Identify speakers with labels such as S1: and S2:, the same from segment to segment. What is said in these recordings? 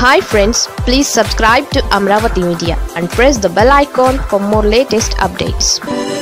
S1: hi friends please subscribe to Amaravati media and press the bell icon for more latest updates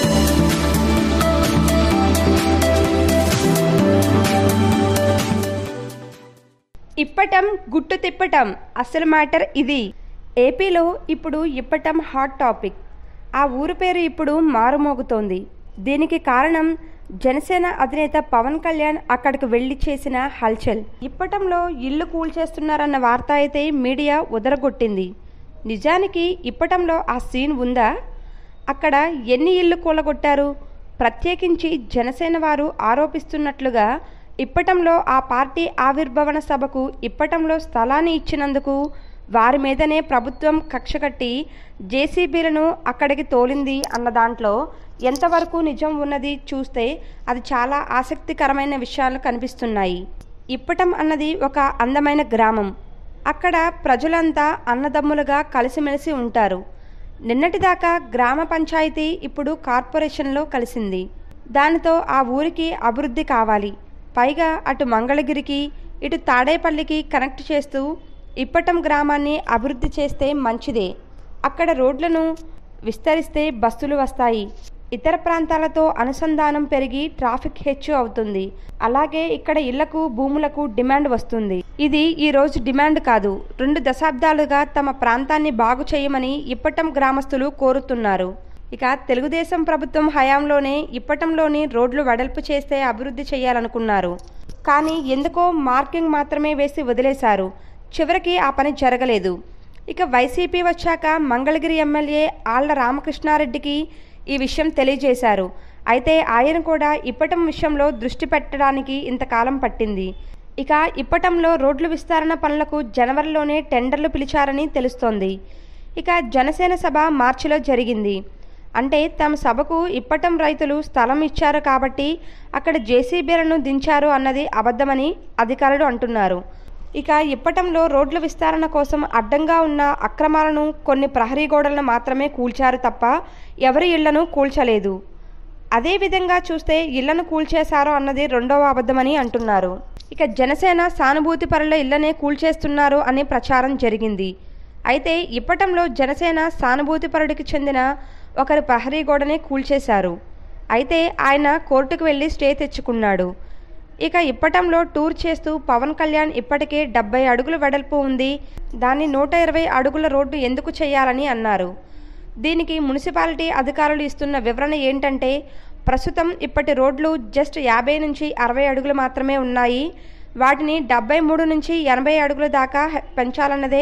S2: Ippatam గుట్టు తిప్పటం అసలు matter ఇది ఏపీలో ఇప్పుడు ఇప్పటం హాట్ టాపిక్ ఆ ఊరు పేరు ఇప్పుడు మారుమోగుతోంది దీనికి కారణం జనసేన అధినేత పవన్ కళ్యాణ్ అక్కడికి వెళ్లి చేసిన హల్చల్ ఇప్పటంలో ఇల్లు కూల్చేస్తున్నారన్న వార్త అయితే మీడియా ఉదరగొట్టింది నిజానికి ఇప్పటంలో ఆ సీన్ ఉందా అక్కడ ఎన్ని ఇల్లు కూలగొట్టారు ప్రత్యేకించి జనసేన వారు ఆరోపిస్తున్నట్లుగా ఇప్పటంలో ఆ పార్టీ ఆవిర్భవన సభకు ఇప్పటంలో స్థలాన్ని ఇచ్చినందుకు వారి మీదనే ప్రభుత్వం కక్ష కట్టి జేసీబీలను అక్కడికి తోలింది అన్న దాంట్లో ఎంతవరకు నిజం ఉన్నది చూస్తే అది చాలా ఆసక్తికరమైన విషయాలు కనిపిస్తున్నాయి ఇప్పటం అన్నది ఒక అందమైన గ్రామం అక్కడ ప్రజలంతా అన్నదమ్ములుగా కలిసిమెలిసి ఉంటారు నిన్నటిదాకా గ్రామ పంచాయతీ ఇప్పుడు కార్పొరేషన్లో కలిసింది దానితో ఆ ఊరికి అభివృద్ధి కావాలి పైగా అటు మంగళగిరికి ఇటు తాడేపల్లికి కనెక్ట్ చేస్తూ ఇప్పటం గ్రామాన్ని అభివృద్ధి చేస్తే మంచిదే అక్కడ రోడ్లను విస్తరిస్తే బస్సులు వస్తాయి ఇతర ప్రాంతాలతో అనుసంధానం పెరిగి ట్రాఫిక్ హెచ్చు అవుతుంది అలాగే ఇక్కడ ఇళ్లకు భూములకు డిమాండ్ వస్తుంది ఇది ఈ రోజు డిమాండ్ కాదు రెండు దశాబ్దాలుగా తమ ప్రాంతాన్ని బాగు చేయమని ఇప్పటం గ్రామస్తులు కోరుతున్నారు ఇక తెలుగుదేశం ప్రభుత్వం హయాంలోనే ఇప్పటంలోని రోడ్లు వెడల్పు చేస్తే అభివృద్ధి చేయాలనుకున్నారు కానీ ఎందుకో మార్కింగ్ మాత్రమే వేసి వదిలేశారు చివరికి ఆ పని జరగలేదు ఇక వైసీపీ వచ్చాక మంగళగిరి ఎమ్మెల్యే ఆళ్ల రామకృష్ణారెడ్డికి ఈ విషయం తెలియజేశారు అయితే ఆయన కూడా ఇప్పటం విషయంలో దృష్టి పెట్టడానికి ఇంతకాలం పట్టింది ఇక ఇప్పటంలో రోడ్లు విస్తరణ పనులకు జనవరిలోనే టెండర్లు పిలిచారని తెలుస్తోంది ఇక జనసేన సభ మార్చిలో జరిగింది అంటే తమ సభకు ఇప్పటం రైతులు స్థలం ఇచ్చారు కాబట్టి అక్కడ జేసీబీలను దించారు అన్నది అబద్ధమని అధికారులు అంటున్నారు ఇక ఇప్పటంలో రోడ్ల విస్తరణ కోసం అడ్డంగా ఉన్న అక్రమాలను కొన్ని ప్రహరీ గోడలను మాత్రమే కూల్చారు తప్ప ఎవరి ఇళ్లను కూల్చలేదు అదేవిధంగా చూస్తే ఇళ్లను కూల్చేశారో అన్నది రెండవ అబద్ధమని అంటున్నారు ఇక జనసేన సానుభూతి పరుల ఇళ్లనే కూల్చేస్తున్నారు అనే ప్రచారం జరిగింది అయితే ఇప్పటంలో జనసేన సానుభూతిపరుడికి చెందిన ఒకరి ప్రహరీ గోడనే కూల్చేశారు అయితే ఆయన కోర్టుకు వెళ్ళి స్టే తెచ్చుకున్నాడు ఇక ఇప్పటంలో టూర్ చేస్తూ పవన్ కళ్యాణ్ ఇప్పటికే డెబ్బై అడుగుల వెడల్పు ఉంది దాన్ని నూట ఇరవై అడుగుల రోడ్డు ఎందుకు చేయాలని అన్నారు దీనికి మున్సిపాలిటీ అధికారులు ఇస్తున్న వివరణ ఏంటంటే ప్రస్తుతం ఇప్పటి రోడ్లు జస్ట్ యాభై నుంచి అరవై అడుగులు మాత్రమే ఉన్నాయి వాటిని డెబ్బై మూడు నుంచి ఎనభై అడుగుల దాకా పెంచాలన్నదే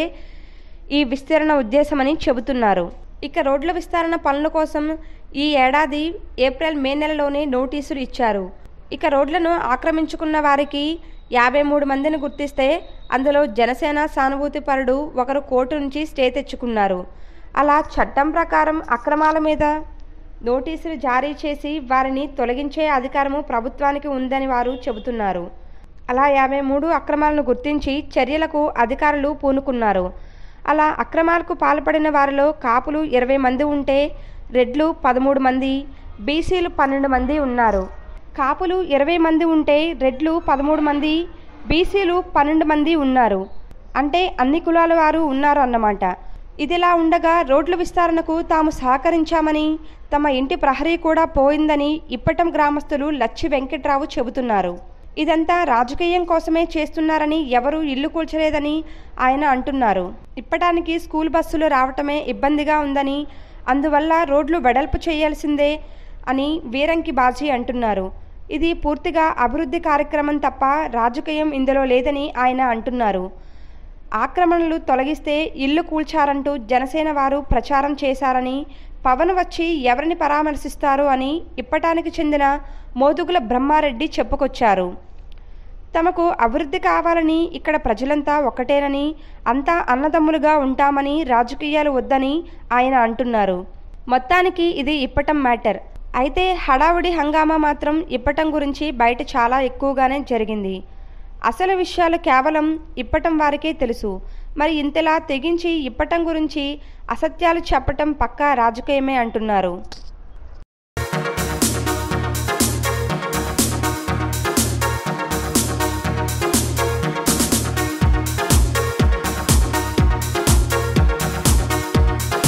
S2: ఈ విస్తరణ ఉద్దేశమని చెబుతున్నారు ఇక రోడ్ల విస్తరణ పనుల కోసం ఈ ఏడాది ఏప్రిల్ మే నెలలోనే నోటీసులు ఇచ్చారు ఇక రోడ్లను ఆక్రమించుకున్న వారికి యాభై మూడు మందిని గుర్తిస్తే అందులో జనసేన సానుభూతిపరుడు ఒకరు కోర్టు నుంచి స్టే తెచ్చుకున్నారు అలా చట్టం ప్రకారం అక్రమాల మీద నోటీసులు జారీ చేసి వారిని తొలగించే అధికారము ప్రభుత్వానికి ఉందని వారు చెబుతున్నారు అలా యాభై మూడు అక్రమాలను గుర్తించి చర్యలకు అధికారులు పూనుకున్నారు అలా అక్రమాలకు పాల్పడిన వారిలో కాపులు ఇరవై మంది ఉంటే రెడ్లు పదమూడు మంది బీసీలు పన్నెండు మంది ఉన్నారు కాపులు ఇరవై మంది ఉంటే రెడ్లు పదమూడు మంది బీసీలు పన్నెండు మంది ఉన్నారు అంటే అన్ని కులాల వారు ఉన్నారు అన్నమాట ఇదిలా ఉండగా రోడ్ల విస్తరణకు తాము సహకరించామని తమ ఇంటి ప్రహరీ కూడా పోయిందని ఇప్పటం గ్రామస్తులు లచ్చి వెంకట్రావు చెబుతున్నారు ఇదంతా రాజకీయం కోసమే చేస్తున్నారని ఎవరూ ఇల్లు కూల్చలేదని ఆయన అంటున్నారు ఇప్పటానికి స్కూల్ బస్సులు రావటమే ఇబ్బందిగా ఉందని అందువల్ల రోడ్లు వెడల్పు చేయాల్సిందే అని వీరంకి బాజీ అంటున్నారు ఇది పూర్తిగా అభివృద్ధి కార్యక్రమం తప్ప రాజకీయం ఇందులో లేదని ఆయన అంటున్నారు ఆక్రమణలు తొలగిస్తే ఇల్లు కూల్చారంటూ జనసేన వారు ప్రచారం చేశారని పవన్ వచ్చి ఎవరిని పరామర్శిస్తారు అని ఇప్పటానికి చెందిన మోదుగుల బ్రహ్మారెడ్డి చెప్పుకొచ్చారు తమకు అభివృద్ధి కావాలని ఇక్కడ ప్రజలంతా ఒక్కటేనని అంతా అన్నదమ్ములుగా ఉంటామని రాజకీయాలు వద్దని ఆయన అంటున్నారు మొత్తానికి ఇది ఇప్పటం మ్యాటర్ అయితే హడావుడి హంగామా మాత్రం ఇప్పటం గురించి బయట చాలా ఎక్కువగానే జరిగింది అసలు విషయాలు కేవలం ఇప్పటం వారికే తెలుసు మరి ఇంతలా తెగించి ఇప్పటం గురించి అసత్యాలు చెప్పటం పక్కా రాజకీయమే అంటున్నారు